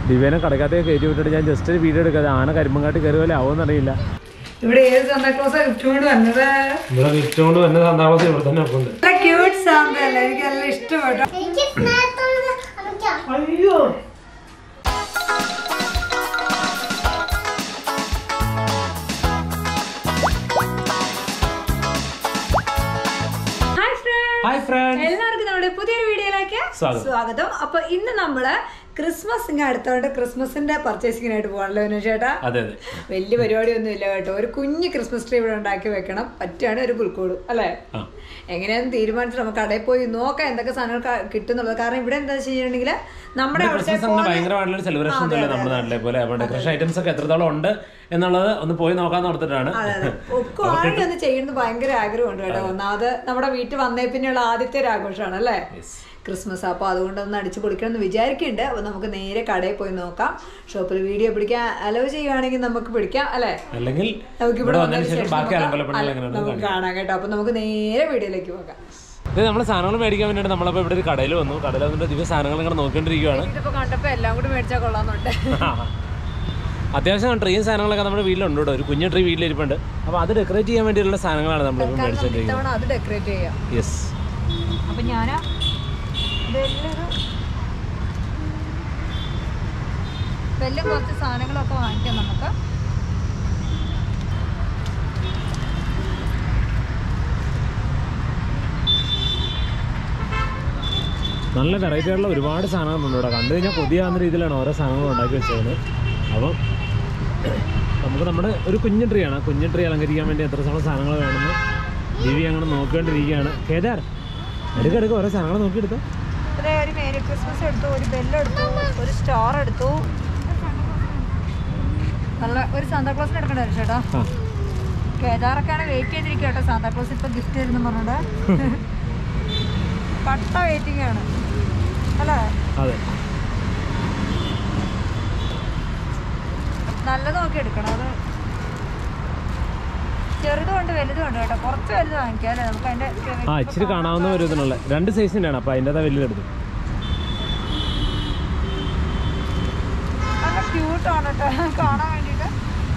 ദിവ്യനെ കടക്കാത്തേക്ക് കയറ്റി വിട്ടിട്ട് ഞാൻ ജസ്റ്റ് ഒരു വീഡിയോ എടുക്കാതെ ആന കരിമ്പങ്കാട്ടി കയറി പോലെ ആവുമെന്ന് അറിയില്ല ഇവിടെ ഏത് സാന്താക്ലോസ് ഗിഫ്റ്റ് കൊണ്ട് വന്നത് ഇവിടെ ഗിഫ്റ്റ് കൊണ്ട് വന്ന സന്താമസം ഇവിടെ തന്നെ ഉണ്ട് നല്ല ക്യൂട്ട് സാന്ത അല്ലേ എനിക്ക് നല്ല ഇഷ്ടപ്പെട്ടു എനിക്ക് സ്നേഹത്തോട് അമ്മയ്ക്ക് അയ്യോ ഹായ് ഫ്രണ്ട്സ് ഹായ് ഫ്രണ്ട് എല്ലാവർക്കും നമ്മുടെ പുതിയൊരു വീഡിയോയിലേക്ക് സ്വാഗതം. സ്വാഗതം അപ്പൊ ഇന്ന് നമ്മള് ക്രിസ്മസ് ഇങ്ങനെ അടുത്തോണ്ട് ക്രിസ്മസിന്റെ പർച്ചേസിങ്ങിനായിട്ട് പോകണല്ലോ വിനു ചേട്ടാ അതെ അതെ വലിയ പരിപാടിയൊന്നും ഇല്ല കേട്ടോ ഒരു കുഞ്ഞ് ക്രിസ്മസ് ട്രീ ഇവിടെ ഉണ്ടാക്കി വെക്കണം പറ്റുകയാണ് ഒരു പുൽക്കൂടും അല്ലേ ആ. എങ്ങനെയാന്ന് തീരുമാനിച്ചിട്ട് നമുക്ക് കടയിൽ പോയി നോക്കാം എന്തൊക്കെ സാധനങ്ങൾ ക- കിട്ടുന്നുള്ളത് കാരണം ഇവിടെ എന്താ വെച്ചിട്ടുണ്ടെങ്കിൽ നമ്മുടെ അവിടുത്തെ ക്രിസ്മസ് അങ്ങനെ ഭയങ്കരമായിട്ടുള്ള സെലിബ്രേഷൻ ഒന്നുമില്ല നമ്മുടെ നാട്ടിലെ പോലെ അപ്പോൾ ഡെക്കറേഷൻ ഐറ്റംസ് ഒക്കെ എത്രത്തോളം ഉണ്ട് എന്നുള്ളത് ഒന്ന് പോയി നോക്കാന്ന് ഓർത്തിട്ടാണ് അതെ അതെ ഒക്കെ ആണെങ്കിൽ ഒന്ന് ചെയ്യുന്നത് ഭയങ്കര ആഗ്രഹമുണ്ട് കേട്ടോ ഒന്നാമത് നമ്മുടെ വീട്ടിൽ വന്നേ പിന്നെയുള്ള ആദ്യത്തെ ഒരു ആഘോഷമാണ് അല്ലേ ക്രിസ്മസ് അപ്പോൾ അതുകൊണ്ട് ഒന്ന് അടിച്ചു പൊളിക്കണം എന്ന് വിചാരിക്കുന്നുണ്ട് അപ്പോൾ നമുക്ക് നേരെ കടയിൽ പോയി നോക്കാം ഷോപ്പിൽ വീഡിയോ പിടിക്കാൻ അലോ ചെയ്യുവാണെങ്കിൽ നമുക്ക് പിടിക്കാം അല്ലേ അല്ലെങ്കിൽ നമുക്ക് ഇവിടെ ഇവിടെ വന്നതിന് വന്നതിന് ശേഷം ശേഷം ബാക്കി നോക്കാം. അലങ്കോലപ്പണികൾ അല്ല, എങ്ങനെയാണ് നമുക്ക് കാണാം കേട്ടോ അപ്പോൾ നമുക്ക് നേരെ വീഡിയോയിലേക്ക് പോകാം ഇത് നമ്മൾ സാധനങ്ങൾ മേടിക്കാൻ വേണ്ടിയിട്ട് നമ്മളപ്പോൾ ഇവിടെ ഒരു കടയിൽ വന്നു കടയിൽ വന്നിട്ട് ദിവസം സാധനങ്ങൾ ഇങ്ങനെ നോക്കിക്കൊണ്ടിരിക്കുകയാണ് ഇതിപ്പോൾ കണ്ടപ്പോൾ എല്ലാം കൂടി മേടിച്ചാൽ കൊള്ളാമെന്നുണ്ട് അത്യാവശ്യം ട്രീയും സാധനങ്ങളൊക്കെ നമ്മുടെ വീട്ടിലുണ്ട് കേട്ടോ ഒരു കുഞ്ഞു ട്രീ വീട്ടിലിരിപ്പുണ്ട് അപ്പോൾ അത് ഡെക്കറേറ്റ് ചെയ്യാൻ വേണ്ടിയിട്ടുള്ള സാധനങ്ങളാണ് നമ്മളിപ്പോൾ മേടിച്ചിട്ടിരിക്കുന്നത് ഇത്തവണ അത് ഡെക്കറേറ്റ് ചെയ്യാം യെസ് അപ്പം ഞാൻ വലിയൊരു വലിയ കുറച്ച് സാധനങ്ങളൊക്കെ വാങ്ങിക്കാം നമുക്ക് നല്ല വെറൈറ്റി ആയിട്ടുള്ള ഒരുപാട് സാധനങ്ങളുണ്ട് ഇവിടെ കണ്ടു കഴിഞ്ഞാൽ കൊതിയാവുന്ന രീതിയിലാണ് ഓരോ സാധനങ്ങളും ഉണ്ടാക്കി വെച്ചത് അപ്പം നമുക്ക് നമ്മുടെ ഒരു കുഞ്ഞു ട്രീ ആണ് ആ കുഞ്ഞു ട്രീ അലങ്കരിക്കാൻ വേണ്ടി എത്രത്തോളം സാധനങ്ങൾ വേണമെന്ന് ദിവി അങ്ങനെ നോക്കിക്കൊണ്ടിരിക്കുകയാണ് കേദാർ എടുക്കെടുക്ക ഓരോ സാധനങ്ങൾ നോക്കിയെടുത്തോ ഇവിടെ ഒരു മേരി ക്രിസ്മസ് എടുത്തു ഒരു ബെല്ല് എടുത്തു ഒരു സ്റ്റാർ എടുത്തു നല്ല ഒരു സാന്താക്ലോസിന് എടുക്കണ്ട ചേട്ടാ ആ കേദാറൊക്കെയാണ് വെയിറ്റ് ചെയ്തിരിക്കുക കേട്ടോ സാന്താക്ലോസ് ഇപ്പൊ ഗിഫ്റ്റ് തരുന്നു പറഞ്ഞോണ്ട് കട്ട വെയിറ്റിംഗ് ആണ് അല്ലേ അതെ നല്ലത് നോക്കി എടുക്കണം അത് ചെറുതുണ്ട് വലുതുണ്ട് കേട്ടോ കുറച്ച് വലുത് വാങ്ങിക്കാം അല്ലേ നമുക്ക് അതിന്റെ ആ ഇച്ചിരി കാണാവുന്ന ഒരു ഇതിനുള്ള രണ്ട് സൈസിൻ്റെ ആണ് അപ്പോൾ അതിൻ്റെ വലിയതെടുത്തു നല്ല ക്യൂട്ടാണ് കേട്ടോ കാണാൻ വേണ്ടിയിട്ട്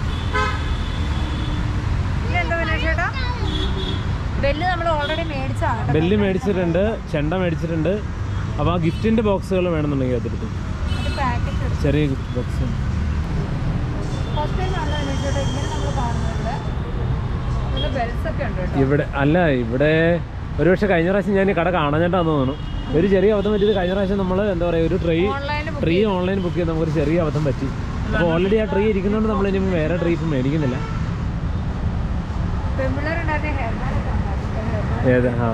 ഇതെന്താ വിനേഷ് ചേട്ടാ ബെല്ല് നമ്മൾ ഓൾറെഡി മേടിച്ചാണ് കേട്ടോ ബെല്ല് മേടിച്ചിട്ടുണ്ട് ചെണ്ട മേടിച്ചിട്ടുണ്ട് അപ്പോൾ ആ ഗിഫ്റ്റിൻ്റെ ബോക്സുകൾ വേണമെന്നുണ്ടെങ്കിൽ അതെടുത്തു അത് പാക്കറ്റ് എടുത്തു ചെറിയ ഗിഫ്റ്റ് ബോക്സ് ഫസ്റ്റ് ടൈം ആണ് വിനേഷ് ചേട്ടാ ഇങ്ങനെ നമ്മൾ കാണുന്നത് ഇവിടെ നല്ല ബെൽസ് ഒക്കെ ഉണ്ട് കേട്ടോ ഇവിടെ അല്ല ഇവിടെ ഒരുപക്ഷെ കഴിഞ്ഞ പ്രാവശ്യം ഞാൻ ഈ കട കാണാഞ്ഞിട്ടാന്ന് തോന്നുന്നു ഒരു ചെറിയ അബദ്ധം പറ്റിയത് കഴിഞ്ഞ പ്രാവശ്യം നമ്മൾ എന്താ പറയുക ഒരു ട്രീ ഓൺലൈനിൽ ട്രീ ഓൺലൈൻ ബുക്ക് ചെയ്ത് നമുക്കൊരു ചെറിയ അബദ്ധം പറ്റി അപ്പോൾ ഓൾറെഡി ആ ട്രീ ഇരിക്കുന്നതുകൊണ്ട് നമ്മൾ ഇനി വേറെ ട്രീ ഇപ്പം മേടിക്കുന്നില്ല പെൺപിള്ളേരുണ്ടായിരുന്ന ഹെയർ ബാൻഡ് ഉണ്ടായിരുന്നു ഏത് ആ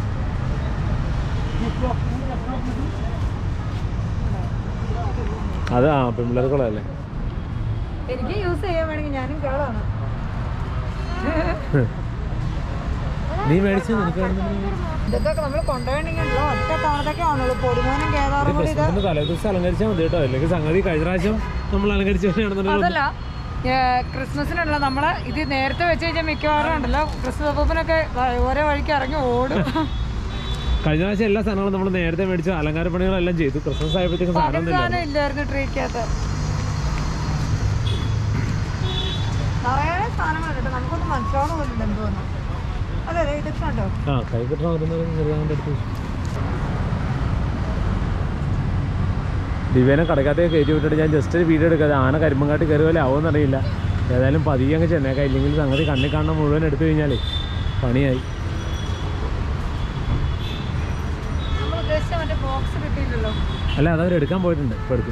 അത് ആ പെൺപിള്ളേർക്കുള്ളതല്ലേ എനിക്ക് യൂസ് ചെയ്യാൻ വേണമെങ്കിൽ ഞാനും കേളാണ് നീ മേടിച്ചത് നിനക്ക് വേണമെന്നുണ്ടെങ്കിൽ ഇതൊക്കെ നമ്മൾ കൊണ്ടുപോയിട്ടുണ്ടെങ്കിലോ ഒറ്റ തവണത്തൊക്കെ ആണുള്ളൂ പൊടിമോനും കേദാറും കൂടി ഇത് ക്രിസ്മസിന്റെ തലേദിവസം അലങ്കരിച്ചാൽ മതി കേട്ടോ അല്ലെങ്കിൽ സംഗതി കഴിഞ്ഞ പ്രാവശ്യം നമ്മൾ അലങ്കരിച്ചു തന്നെയാണെന്നുണ്ടെങ്കിൽ അതല്ല ഏ, ക്രിസ്മസിനുള്ള നമ്മള് ഇത് നേരത്തെ വെച്ച് കഴിഞ്ഞാൽ മിക്കവാറും ഉണ്ടല്ലോ ക്രിസ്മസ് അപ്പൂപ്പനൊക്കെ വ- ഓരോ വഴിക്ക് ഇറങ്ങി ഓടും കഴിഞ്ഞ പ്രാവശ്യം എല്ലാ സാധനങ്ങളും നമ്മൾ നേരത്തെ മേടിച്ച അലങ്കാര പണികളെല്ലാം ചെയ്തു ക്രിസ്മസ് ആയപ്പോഴത്തേക്കും സാധനം ഒന്നും സാധനം ഇല്ലായിരുന്നു ട്രീക്കകത്ത് നിറയെ സാധനങ്ങൾ കേട്ടോ നമുക്കൊന്നും മനസ്സിലാവുന്ന പോലും എന്തോന്നു അതെ അതെ ഇതൊക്കെ ഉണ്ടോ ആ കൈ കിട്ടണം വരുന്നത് ചെറുതാണ്ട് എടുത്തു ദിവ്യനെ കടക്കാത്തേക്ക് കയറ്റി വിട്ടിട്ട് ഞാൻ ജസ്റ്റ് ഒരു വീഡിയോ എടുക്കാതെ ആന കരിമ്പങ്കാട്ടി കയറി പോലെ ആവുമെന്ന് അറിയില്ല ഏതായാലും പതിയെ അങ്ങ് ചെന്നേക്കാം ഇല്ലെങ്കിൽ സംഗതി കണ്ണിൽ കാണുന്ന മുഴുവൻ എടുത്തു കഴിഞ്ഞാലേ പണിയായി നമ്മൾ ഉദ്ദേശിച്ച മറ്റേ ബോക്സ് കിട്ടിയില്ലല്ലോ അല്ല അതവർ എടുക്കാൻ പോയിട്ടുണ്ട് ഇപ്പോൾ എടുക്കും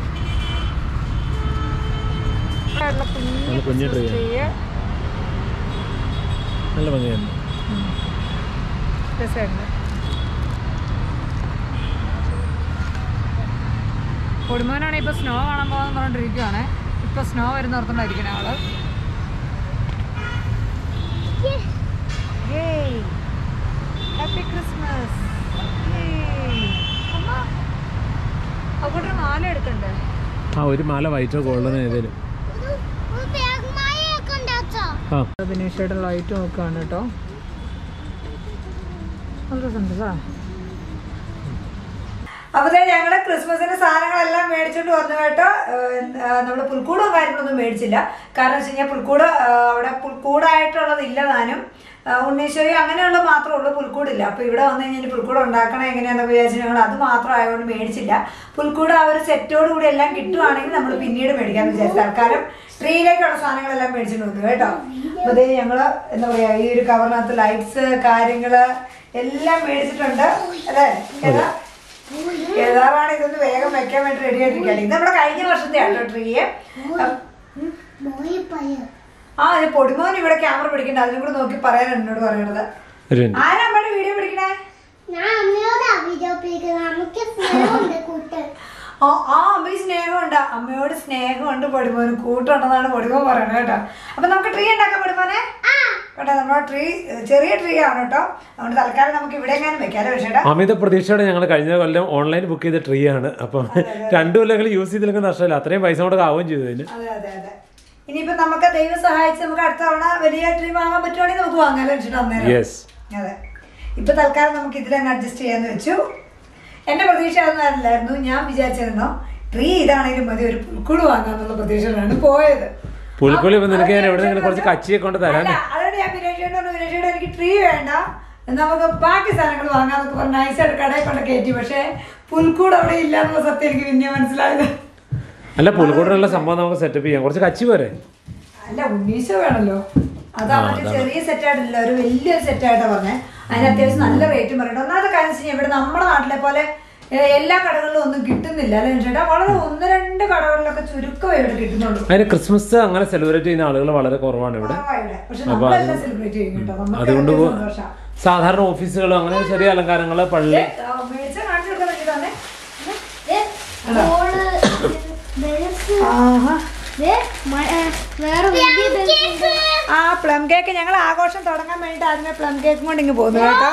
ഇവിടെയുള്ള കുഞ്ഞ് നല്ല കുഞ്ഞ് ട്രീ tree. നല്ല ഭംഗിയായിരുന്നു രസമുണ്ട് കൊടുമോനാണ് ഇപ്പൊ സ്നോ കാണാൻ പോകാന്ന് പറഞ്ഞോണ്ടിരിക്കുവാണ് ഇപ്പൊ സ്നോ വരുന്നോർത്തോണ്ടായിരിക്കണേ ആള് ഹാപ്പി ക്രിസ്മസ് അവിടെ മാല എടുക്കണ്ടേ ആ ഒരു മാല വൈറ്റോ ഗോൾഡനോ ഏതേലും ഒരു ഒരു ബാഗ്മായൊക്കെ ഉണ്ടാച്ചോ ആ ബിനീഷയുടെ ലൈറ്റ് നോക്കുകയാണ് കേട്ടോ നല്ല രസമുണ്ടല്ലേ അപ്പൊ ദേ ഞങ്ങള് ക്രിസ്മസിന്റെ സാധനങ്ങളെല്ലാം മേടിച്ചോണ്ട് വന്നു കേട്ടോ നമ്മൾ പുൽക്കൂടോ കാര്യങ്ങളൊന്നും മേടിച്ചില്ല കാരണം വെച്ച് കഴിഞ്ഞാൽ പുൽക്കൂട് ആ, അവിടെ പുൽക്കൂടായിട്ടുള്ളത് ഇല്ല താനും ആ, ഉണ്ണീശ്വരി അങ്ങനെയുള്ള മാത്രമേ ഉള്ളൂ പുൽക്കൂടില്ല അപ്പൊ ഇവിടെ വന്നു കഴിഞ്ഞാൽ പുൽക്കൂട് ഉണ്ടാക്കണം എങ്ങനെയാണെന്ന് വിചാരിച്ചു ഞങ്ങൾ അത് മാത്രം ആയതുകൊണ്ട് മേടിച്ചില്ല പുൽക്കൂട് ആ ഒരു സെറ്റോട് കൂടി എല്ലാം കിട്ടുവാണെങ്കിൽ നമ്മൾ പിന്നീട് മേടിക്കാന്ന് വിചാരിച്ചു തൽക്കാലം ട്രീയിലേക്കുള്ള സാധനങ്ങളെല്ലാം മേടിച്ചിട്ട് വന്നു കേട്ടോ അപ്പൊ അതേ ഞങ്ങള് എന്താ പറയാ ഈ ഒരു കവറിനകത്ത് ലൈറ്റ്സ് കാര്യങ്ങള് എല്ലാം മേടിച്ചിട്ടുണ്ട് അല്ലേ ഏതാ ഏതാറാണ് ഇതൊന്ന് വേഗം വെക്കാൻ വേണ്ടി റെഡി ആയിട്ടിരിക്കുകയാണ് ഇത് നമ്മുടെ കഴിഞ്ഞ വർഷത്തെ ആട്ടോ ട്രീയെ മോയെ പയ്യ ആ ഇത് പൊടിമോൻ ഇവിടെ ക്യാമറ പിടിക്കണ്ട അതിനും കൂടെ നോക്കി പറയാനാണ് എന്നോട് പറയണത് ഒരു മിനിറ്റ്. ആരാ അമ്മയുടെ വീഡിയോ പിടിക്കണേ ഞാൻ അമ്മയോട് അഭിജോപ്പിക്കുന്നത് നമുക്ക് സ്നേഹമുണ്ട് കൂട്ടൻ ആ ആ അമ്മയ്ക്ക് സ്നേഹമുണ്ട് അമ്മയോട് സ്നേഹമുണ്ട് പൊടിമോന് കൂട്ടുണ്ടെന്നാണ് പൊടിമോൻ പറയണത് കേട്ടോ അപ്പൊ നമുക്ക് ട്രീ ഉണ്ടാക്കാം പൊടിമോനെ കേട്ടോ നമ്മുടെ ട്രീ ചെറിയ ട്രീ ആണ് കേട്ടോ അതുകൊണ്ട് തൽക്കാലം നമുക്ക് ഇവിടെ എങ്ങാനും വെക്കാലോ പക്ഷേട്ടാ അമിത പ്രതീക്ഷയോടെ ഞങ്ങൾ കഴിഞ്ഞ കൊല്ലം ഓൺലൈൻ ബുക്ക് ചെയ്ത ട്രീ ആണ് അപ്പം രണ്ടു കൊല്ലങ്ങൾ യൂസ് ചെയ്തില്ലെങ്കിൽ നഷ്ടമില്ല അത്രയും പൈസ കൊണ്ട് ആവുകയും ചെയ്തു ഇതിന് അതെ അതെ അതെ ഇനിയിപ്പോ നമുക്ക് ദൈവം സഹായിച്ച് നമുക്ക് അടുത്ത തവണ വലിയ ട്രീ വാങ്ങാൻ പറ്റുവാണെങ്കിൽ നമുക്ക് വാങ്ങാലോ വെച്ചിട്ട് അന്നേരം യെസ് അതെ ഇപ്പൊ തൽക്കാലം നമുക്ക് ഇതിലങ്ങ് അഡ്ജസ്റ്റ് ചെയ്യാന്ന് വെച്ചു എന്റെ പ്രതീക്ഷ അതൊന്നും അല്ലായിരുന്നു ഞാൻ വിചാരിച്ചിരുന്നു ട്രീ ഇതാണെങ്കിലും മതി ഒരു പുൽക്കൂട് വാങ്ങാന്നുള്ള പ്രതീക്ഷയിലാണ് പോയത് പുൽക്കുളി ഇപ്പൊ നിനക്ക് ഞാൻ അത് എവിടെന്നെങ്കിലും കുറച്ച് കച്ചിയൊക്കെ കൊണ്ട് തരാൻ അല്ല, അതുകൊണ്ട് ഞാൻ വിനേഷയോട് പറഞ്ഞു വിനേഷയോട് എനിക്ക് ട്രീ വേണ്ട നമുക്ക് ബാക്കി സാധനങ്ങൾ വാങ്ങാന്നൊക്കെ പറഞ്ഞ് നൈസായിട്ട് കടയിൽ കൊണ്ട് കയറ്റി പക്ഷേ പുൽക്കൂട് അവിടെ ഇല്ല എന്നുള്ള സത്യം എനിക്ക് പിന്നെ മനസ്സിലായത് അല്ല പുൽക്കൂടിനുള്ള സംഭവം നമുക്ക് സെറ്റപ്പ് ചെയ്യാം കുറച്ച് കച്ചി പോരെ അല്ല ഉണ്ണീശ വേണല്ലോ അത് അവന്റെ ചെറിയ സെറ്റായിട്ടില്ല ഒരു വലിയൊരു സെറ്റായിട്ടാ പറഞ്ഞേ അതിന് അത്യാവശ്യം നല്ല റേറ്റും പറയട്ടെ ഒന്നാമത്തെ കാര്യം വെച്ച് കഴിഞ്ഞാൽ ഇവിടെ നമ്മുടെ നാട്ടിലെ പോലെ ഏ, എല്ലാ കടകളിലും ഒന്നും കിട്ടുന്നില്ല അല്ലേ ചേട്ടാ വളരെ ഒന്ന് രണ്ട് കടകളിലൊക്കെ ചുരുക്കമേ ഇവിടെ കിട്ടുന്നുള്ളൂ അതിന് ക്രിസ്മസ് അങ്ങനെ സെലിബ്രേറ്റ് ചെയ്യുന്ന ആളുകൾ വളരെ കുറവാണ് ഇവിടെ കുറവാ ഇവിടെ. പക്ഷെ അപ്പൊ നമ്മളെല്ലാം സെലിബ്രേറ്റ് ചെയ്യും കേട്ടോ നമുക്ക് അതുകൊണ്ട് ഭയങ്കര പോ- സന്തോഷാ. സാധാരണ ഓഫീസുകളും അങ്ങനെ ചെറിയ അലങ്കാരങ്ങള് പള്ളി ആ, മേടിച്ച കാണിച്ചു കൊടുക്കാൻ വേണ്ടി തന്നെ ബോള് ബലൂൺസ് ആഹാ ദേ, മ- ഏ, വേറെ വലിയ ബലൂൺസ് ആ പ്ലം കേക്ക് ഞങ്ങൾ ആഘോഷം തുടങ്ങാൻ വേണ്ടിട്ട് ആദ്യമേ പ്ലം കേക്കും കൊണ്ട് ഇങ്ങ് പോകുന്നു കേട്ടോ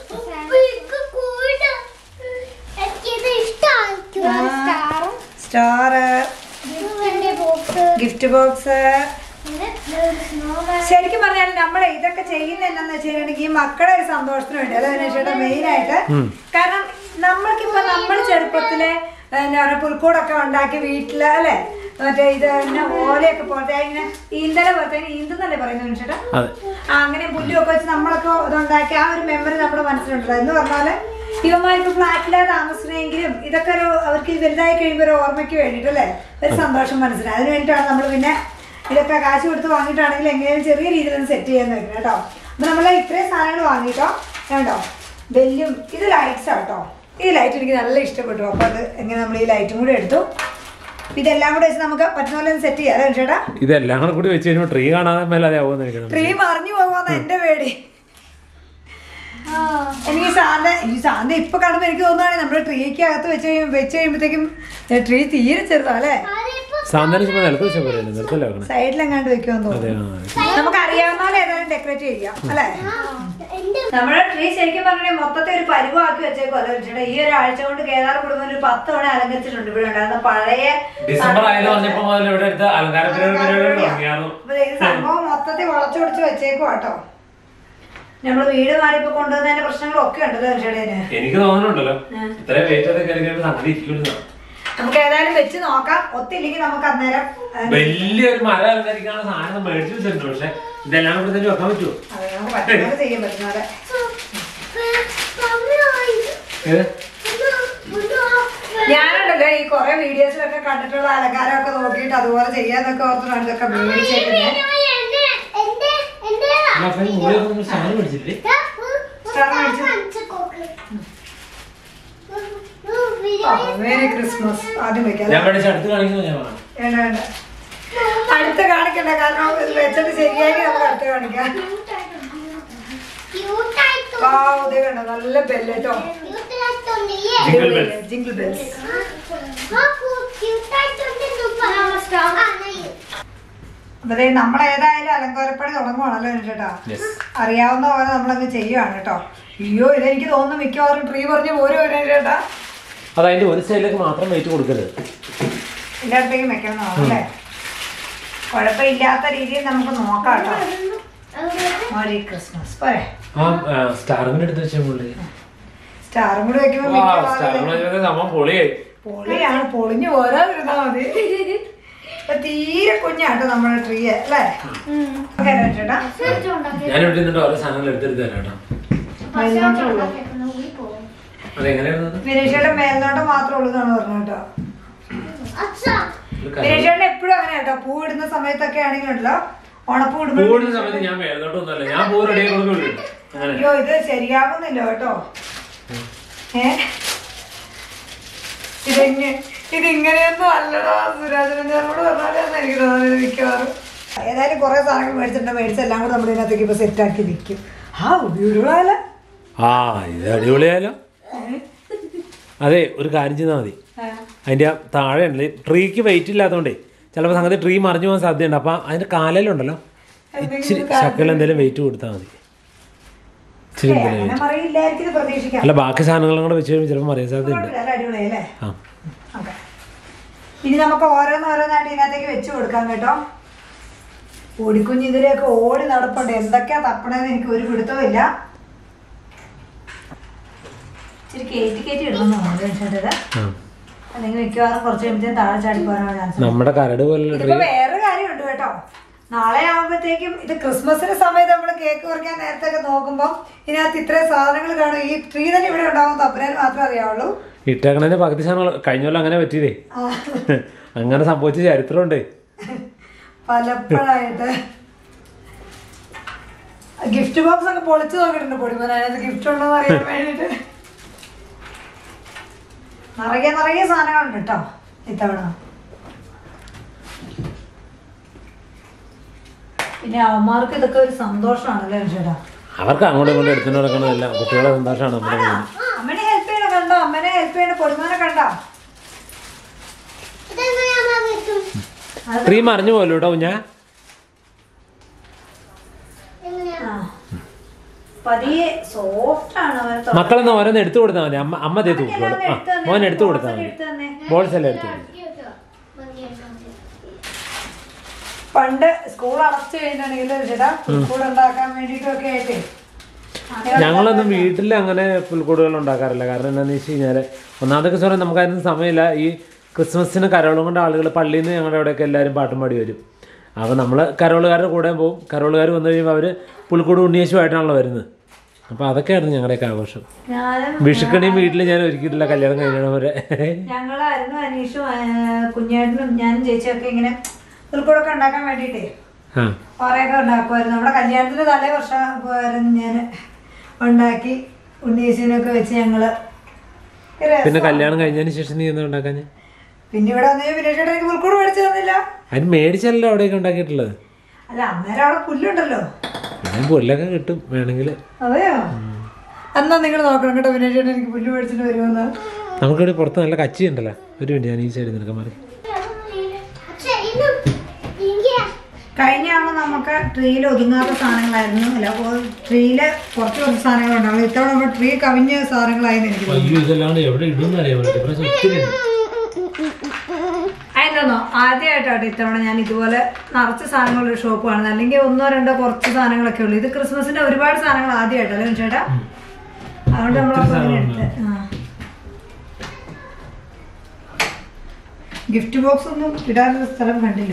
എനിക്കിത് ഇഷ്ടമാണ് സ്റ്റാറും സ്റ്റാർ വലിയ ബോക്സ് ഗിഫ്റ്റ് ബോക്സ് സ്നോമാൻ ശരിക്കും പറഞ്ഞാൽ നമ്മൾ ഇതൊക്കെ ചെയ്യുന്ന എന്താന്ന് വെച്ചിട്ടുണ്ടെങ്കിൽ ഈ മക്കളുടെ ഒരു സന്തോഷത്തിന് വേണ്ടി അല്ലെ വിനേഷയുടെ മെയിൻ ആയിട്ട് കാരണം നമ്മൾക്കിപ്പോ നമ്മൾ ചെറുപ്പത്തില് എന്നാ പറയുക പുൽക്കൂടൊക്കെ ഉണ്ടാക്കി വീട്ടില് അല്ലെ മറ്റേ ഇത് പിന്നെ ഓലയൊക്കെ പോലത്തെ ഇങ്ങനെ ഈന്തല പോലത്തെ ഈന്തെന്നല്ലേ പറയുന്നത് വിനേഷേട്ടാ അതെ ആ അങ്ങനെ പുല്ലൊക്കെ വെച്ച് നമ്മളൊക്കെ ഇതുണ്ടാക്കി ആ ഒരു മെമ്മറി നമ്മുടെ മനസ്സിലുണ്ടല്ലോ എന്ന് പറഞ്ഞാല് ഇവന്മാർക്ക് ഫ്ലാറ്റിലാ താമസിക്കണമെങ്കിലും ഇതൊക്കെ ഒരു അവർക്ക് വലുതായി കഴിയുമ്പോൾ ഒരു ഓർമ്മയ്ക്ക് വേണ്ടിയിട്ടല്ലേ ഒരു സന്തോഷം മനസ്സിലായി അതിന് വേണ്ടിയിട്ടാണ് നമ്മൾ പിന്നെ ഇതൊക്കെ കാശ് കൊടുത്ത് വാങ്ങിയിട്ടാണെങ്കിൽ എങ്ങനെയും ചെറിയ രീതിയിൽ ഒന്ന് സെറ്റ് ചെയ്യാൻ നോക്കണം കേട്ടോ അപ്പൊ നമ്മൾ ഇത്രയും സാധനങ്ങൾ വാങ്ങിട്ടോ കേട്ടോ ബെല്ലും ഇത് ലൈറ്റ്സ് ആട്ടോ ഈ ലൈറ്റ് എനിക്ക് നല്ല ഇഷ്ടപ്പെട്ടു അപ്പൊ അത് എങ്ങനെ നമ്മൾ ഈ ലൈറ്റും കൂടി എടുത്തു അപ്പൊ ഇതെല്ലാം കൂടെ വെച്ച് നമുക്ക് പറ്റുന്ന പോലെ സെറ്റ് ചെയ്യാം അല്ലേ ചേട്ടാ ഇതെല്ലാം കൂടെ കൂടി വെച്ച് കഴിയുമ്പോൾ ട്രീ കാണാതെ മേലാതെ ആവുമെന്ന് എനിക്ക് തോന്നുന്നു. ട്രീ മറിഞ്ഞു പോകുന്ന എന്റെ പേടി എനിക്ക് സാന്ത ഈ സാന്ത ഇപ്പൊ കാണുമ്പോ എനിക്ക് തോന്നുകയാണ് നമ്മുടെ ട്രീക്ക് അകത്ത് വെച്ച് കഴിയുമ്പോ വെച്ച് കഴിയുമ്പോഴത്തേക്കും ട്രീ തീരെ ചെറുതാ അല്ലേ സാന്ത്വനം ചുമ്മാ നിലത്ത് വെച്ചാൽ പോലെ നിർത്തല്ലേ വെക്കണേ സൈഡിലെങ്ങാണ്ട് വെക്കുമെന്ന് അതെ തോന്നുന്നു ആ നമുക്ക് അറിയാവുന്ന പോലെ ഏതായാലും ഡെക്കറേറ്റ് ചെയ്യാം അല്ലേ എന്റെ നമ്മുടെ ട്രീ ശരിക്കും പറഞ്ഞാൽ മൊത്തത്തിൽ ഒരു പരുവാക്കി വെച്ചേക്കുമല്ലോ ചേട്ടാ ഈ ഒരാഴ്ച കൊണ്ട് കേദാർ കുടുംബം ഒരു പത്ത് തവണ അലങ്കരിച്ചിട്ടുണ്ട് ഇവിടെ ഉണ്ടായിരുന്ന പഴയ ഡിസംബർ ആയത് പറഞ്ഞപ്പോ മുതൽ ഇവിടെ എടുത്ത് അലങ്കാര പരിപാടി പരിപാടി തുടങ്ങിയായിരുന്നു അപ്പൊ ഈ സംഭവം മൊത്തത്തിൽ വളച്ചൊടിച്ച് വെച്ചേക്കും കേട്ടോ നമ്മള് വീട് മാറിയപ്പോ കൊണ്ടുവന്നതിന്റെ പ്രശ്നങ്ങളൊക്കെ ഉണ്ടല്ലോ ചേട്ടന് എനിക്ക് തോന്നുന്നുണ്ടല്ലോ ഇത്രയും വെയിറ്റ് ഒക്കെ കയറി കഴിയുമ്പോൾ സംഗതി ഇരിക്കുന്നു നമുക്ക് ഏതായാലും വെച്ച് നോക്കാം ഒത്തില്ലെങ്കിൽ നമുക്ക് അന്നേരം ആ, വലിയൊരു മരം അലങ്കരിക്കാനുള്ള സാധനം മേടിച്ചു വെച്ചിട്ടുണ്ട് പക്ഷെ ഇതെല്ലാം കൂടെ തന്നെ വെക്കാൻ പറ്റുമോ അത് നമുക്ക് പറ്റുന്നത് ചെയ്യാൻ പറ്റുന്നത് ഏത്? ഞാനുണ്ടല്ലോ ഈ കുറെ വീഡിയോസിലൊക്കെ കണ്ടിട്ടുള്ള അലങ്കാരമൊക്കെ നോക്കിയിട്ട് അതുപോലെ ചെയ്യാന്നൊക്കെ ഓർത്തിട്ടാണ് ഇതൊക്കെ മേടിച്ചേക്കുന്നത് അല്ല, അപ്പൊ ഈ മുകളിൽ ഒന്നും സാധനം മേടിച്ചില്ലേ മേരി ക്രിസ്മസ് ആദ്യം വെക്കാം ഞാൻ മേടിച്ച് അടുത്ത് കാണിക്കുന്നു ഞാൻ കാണാം വേണ്ട വേണ്ട അടുത്ത് കാണിക്കണ്ട കാരണം ഇത് വെച്ചിട്ട് ശരിയാക്കി നമുക്ക് അടുത്ത് കാണിക്കാം ആ ഇത് കണ്ടോ നല്ല ബെല്ല് കേട്ടോ Jingle bells. ജിംഗിൾ ബെൽസ് അപ്പൊ ദേ നമ്മൾ ഏതായാലും അലങ്കോലപ്പണി തുടങ്ങുവാണല്ലോ ചേട്ടാ Yes. അറിയാവുന്ന പോലെ നമ്മളങ്ങ് ചെയ്യുവാണ് കേട്ടോ അയ്യോ ഇതെനിക്ക് തോന്നുന്നു മിക്കവാറും ട്രീ പറഞ്ഞ് പോരും വരെ ചേട്ടാ അത് അതിന്റെ ഒരു സൈഡിലേക്ക് മാത്രം വെയിറ്റ് കൊടുക്കരുത് എൻ്റെ അടുത്തേക്ക് വെക്കണം അല്ലേ കുഴപ്പമില്ലാത്ത രീതിയിൽ നമുക്ക് നോക്കാം കേട്ടോ മോരി ക്രിസ്മസ് പോരെ ആ സ്റ്റാറിന്റെ എടുത്ത് വെച്ചാൽ പുള്ളി സ്റ്റാറും കൂടി വെക്കുമ്പോൾ മിക്കവാറും സ്റ്റാറിന് സംഭവം പൊളിയായി പൊളിയാണ് പൊളിഞ്ഞു പോരാതിരുന്നാ മതി ഇപ്പൊ തീരെ കുഞ്ഞാട്ടോ നമ്മുടെ ട്രീ അല്ലേ ഓക്കേ, ചേട്ടാ ഞാൻ ഇവിടെ നിന്നിട്ട് ഓരോ സാധനങ്ങൾ എടുത്തെടുത്ത് തരാം കേട്ടോ അതെങ്ങനെയായിരുന്നു വിനീഷയുടെ മേൽനോട്ടം മാത്രമേ ഉള്ളൂ എന്നാണ് പറഞ്ഞത് കേട്ടോ വിനീഷയുടെ എപ്പോഴും അങ്ങനെ കേട്ടോ പൂ ഇടുന്ന സമയത്തൊക്കെ ആണെങ്കിലുണ്ടല്ലോ ഉണപ്പൂ ഇടുമ്പോൾ കൂടുന്ന സമയത്ത് ഞാൻ മേലോട്ടൊന്നുമല്ല ഞാൻ പൂ റെഡി കൊടുക്കുള്ളൂ അങ്ങനെ അയ്യോ ഇത് ശരിയാകുന്നില്ല കേട്ടോ ഏ ഇതെങ്ങ ഇതിങ്ങനെയൊന്നും അല്ലടാ സുരാജന ഞാനോട് പറഞ്ഞാലെന്ന് എനിക്ക് തോന്നുന്നത് മിക്കവാറും ഏതായാലും കുറെ സാധനങ്ങൾ മേടിച്ചിട്ടുണ്ട് മേടിച്ചെല്ലാം കൂടെ നമ്മൾ ഇതിനകത്തേക്ക് ഇപ്പൊ സെറ്റ് ആക്കി വെക്കും ആ ഉപയോഗമല്ല ആ ഇത് അടിപൊളിയായാലോ അതെ ഒരു കാര്യം ചെയ്താൽ മതി അതിൻ്റെ ആ താഴെ ഉണ്ടല്ലേ ട്രീക്ക് വെയിറ്റ് ഇല്ലാത്തതുകൊണ്ടേ ചിലപ്പോൾ സംഗതി ട്രീ മറിഞ്ഞു പോകാൻ സാധ്യതയുണ്ട് അപ്പം അതിൻ്റെ കാലിലുണ്ടല്ലോ ഇച്ചിരി ശക്കൽ എന്തെങ്കിലും വെയിറ്റ് കൊടുത്താൽ മതി ഇച്ചിരി എന്തെങ്കിലും അങ്ങനെ മറിയില്ലായിരിക്കും ഇത് പ്രതീക്ഷിക്കാം അല്ല ബാക്കി സാധനങ്ങളും കൂടെ വെച്ച് കഴിയുമ്പോൾ ചിലപ്പോൾ മറിയാൻ സാധ്യതയുണ്ട് കുഴപ്പമില്ല, അല്ല അടിപൊളിയല്ലേ ആ ഓക്കെ ഇനി നമുക്ക് ഓരോന്നോരോന്നായിട്ട് ഇതിനകത്തേക്ക് വെച്ച് കൊടുക്കാം കേട്ടോ ഓടിക്കുഞ്ഞ് ഇതിലേക്ക് ഓടി നടപ്പുണ്ട് എന്തൊക്കെയാ തപ്പണേന്ന് എനിക്ക് ഒരു പിടുത്തവും ഇല്ല ഇച്ചിരി കയറ്റി കയറ്റി ഇടണമെന്ന് തോന്നുന്നത് ആ അല്ലെങ്കിൽ മിക്കവാറും കുറച്ച് കഴിയുമ്പോഴത്തേക്കും താഴെ ചാടി പോകാനാണ് ചാൻസ് നമ്മുടെ കരട് പോലുള്ള ട്രീ ഇതിപ്പോ വേറെ കാര്യമുണ്ട് കേട്ടോ നാളെ ആകുമ്പോഴത്തേക്കും ഇത് ക്രിസ്മസിന്റെ സമയത്ത് നമ്മൾ കേക്ക് കുറയ്ക്കാൻ നേരത്തെ ഒക്കെ നോക്കുമ്പോൾ ഇതിനകത്ത് ഇത്രയും സാധനങ്ങൾ കാണും ഈ ട്രീ തന്നെ ഇവിടെ ഉണ്ടാവും തപ്പനേന് മാത്രമേ അറിയാവുള്ളൂ ഇട്ടേക്കണതിന്റെ പകുതി സാധനങ്ങൾ കഴിഞ്ഞ കൊല്ലം അങ്ങനെ പറ്റിയതേ ആ, അങ്ങനെ സംഭവിച്ച ചരിത്രമുണ്ട് പലപ്പോഴായിട്ട് ഗിഫ്റ്റ് ബോക്സ് ഒക്കെ പൊളിച്ചു നോക്കിയിട്ടുണ്ട് പൊടിമോൻ അതിനകത്ത് ഗിഫ്റ്റ് ഉണ്ടോ എന്ന് അറിയാൻ വേണ്ടിട്ട് നിറയെ നിറയെ സാധനങ്ങളുണ്ട് കേട്ടോ ഇത്തവണ പിന്നെ അവന്മാർക്ക് ഇതൊക്കെ ഒരു സന്തോഷമാണല്ലേ ചേട്ടാ അവർക്ക് അങ്ങോട്ടും ഇങ്ങോട്ടും എടുത്തുകൊണ്ട് നടക്കണതല്ല കുട്ടികളെ സന്തോഷമാണ് നമ്മുടെ മുന്നിൽ അമ്മനെ ഹെൽപ്പ് ചെയ്യണ കണ്ടോ അമ്മനെ ഹെൽപ്പ് ചെയ്യണ പൊടിമോനെ കണ്ടോ അത് ട്രീ മറിഞ്ഞു പോലും കേട്ടോ ഞാൻ ആ. പതിയെ സോഫ്റ്റ് ആണ് അവൻ തൊ- മക്കളൊന്ന് ഓരോന്ന് എടുത്തു കൊടുത്താൽ മതി അമ്മ അമ്മ തേ തൂക്കോളൂ എല്ലാവരും ആ എടുത്ത് തന്നെ. മോൻ എടുത്തു കൊടുത്താൽ ബോക്സൊക്കെ മതി എടുത്ത് തന്നെ. ബോൾസ് എല്ലാം എടുത്തു കൊടുത്തു പണ്ട് സ്കൂൾ അടച്ചു കഴിഞ്ഞിട്ടുണ്ടെങ്കിൽ ചേട്ടാ സ്കൂൾ ഉണ്ടാക്കാൻ വേണ്ടിയിട്ടൊക്കെ ആയിട്ട് ഞങ്ങളൊന്നും വീട്ടിൽ അങ്ങനെ പുൽക്കൂടുകൾ ഉണ്ടാക്കാറില്ല കാരണം എന്താണെന്ന് വെച്ച് കഴിഞ്ഞാൽ ഒന്നാമത്തെ സ്വരം നമുക്ക് അതിന് സമയമില്ല ഈ ക്രിസ്മസിന് കരോളും കൊണ്ട് ആളുകൾ പള്ളിയിൽ നിന്ന് ഞങ്ങളുടെ അവിടെയൊക്കെ എല്ലാവരും പാട്ടും പാടി വരും അപ്പോൾ നമ്മൾ കരോളുകാരുടെ കൂടെ പോകും കരോളുകാർ വന്നു കഴിയുമ്പോൾ അവർ പുൽക്കൂട് ഉണ്ണിയേശുമായിട്ടാണല്ലോ വരുന്നത് അപ്പോൾ അതൊക്കെയായിരുന്നു ഞങ്ങളുടെയൊക്കെ ആഘോഷം ഞാനും വിഷുക്കണിയും വീട്ടിൽ ഞാൻ ഒരുക്കിയിട്ടില്ല കല്യാണം കഴിഞ്ഞ വരെ ഞങ്ങളായിരുന്നു അനീഷും ആ, കുഞ്ഞേട്ടനും ഞാനും ചേച്ചിയൊക്കെ ഇങ്ങനെ പുൽക്കൂടൊക്കെ ഉണ്ടാക്കാൻ വേണ്ടിയിട്ടേ ആ കുറേയൊക്കെ ഉണ്ടാക്കുമായിരുന്നു നമ്മുടെ കല്യാണത്തിന്റെ തലേ വർഷം പോയായിരുന്നു ഞാൻ ഉണ്ടാക്കി ഉണ്ണീസിനൊക്കെ വെച്ച് ഞങ്ങള് ഒരു രസം. പിന്നെ കല്യാണം കഴിഞ്ഞതിന് ശേഷം നീ എന്താ ഉണ്ടാക്കാൻ പിന്നെ ഇവിടെ വന്നു വിനേഷ് എനിക്ക് പുൽക്കൂട് മേടിച്ചു തന്നില്ല അതിന് മേടിച്ചല്ലോ അവിടെയൊക്കെ ഉണ്ടാക്കിയിട്ടുള്ളത് അല്ല അന്നേരം അവിടെ പുല്ലുണ്ടല്ലോ ഞാൻ പുല്ലൊക്കെ കിട്ടും വേണമെങ്കിൽ അതെയോ എന്നാ നിങ്ങൾ നോക്കണം കേട്ടോ വിനേഷ് ചേട്ടൻ എനിക്ക് പുല്ല് മേടിച്ചിട്ട് വരുമെന്ന് നമുക്കിവിടെ പുറത്ത് നല്ല കച്ചി ഉണ്ടല്ലോ ഒരു മിനിറ്റ് ഞാൻ ഈ സൈഡിൽ നിൽക്കാൻ മാറി കഴിഞ്ഞ ആവുമ്പോൾ നമുക്ക് ട്രീയിൽ ഒതുങ്ങാത്ത സാധനങ്ങളായിരുന്നു അല്ല ട്രീയില് കുറച്ച് കുറച്ച് സാധനങ്ങൾ ഉണ്ടാവും ഇത്തവണ നമ്മൾ ട്രീ കവിഞ്ഞ സാധനങ്ങളായിരുന്നു എനിക്ക് തോന്നുന്നു. അയ്യോ ഇതല്ലാണ്ട് എവിടെ ഇടുന്ന അറിയാൻ പറ്റും ഇപ്രാവശ്യം ഒത്തിരി ഉണ്ട്. അതെന്താന്നോ ആദ്യമായിട്ടാണ് ഇത്തവണ ഞാൻ ഇതുപോലെ നിറച്ച് സാധനങ്ങളുള്ള ഷോപ്പ് കാണുന്നത് അല്ലെങ്കിൽ ഒന്നോ രണ്ടോ കുറച്ച് സാധനങ്ങളൊക്കെ ഉള്ളൂ ഇത് ക്രിസ്മസിന്റെ ഒരുപാട് സാധനങ്ങൾ ആദ്യമായിട്ടല്ലേ ചേട്ടാ അതുകൊണ്ട് നമ്മൾ അങ്ങനെ എടുത്ത് ഗിഫ്റ്റ് ബോക്സ് ഒന്നും ഇടാനുള്ള സ്ഥലം കണ്ടില്ല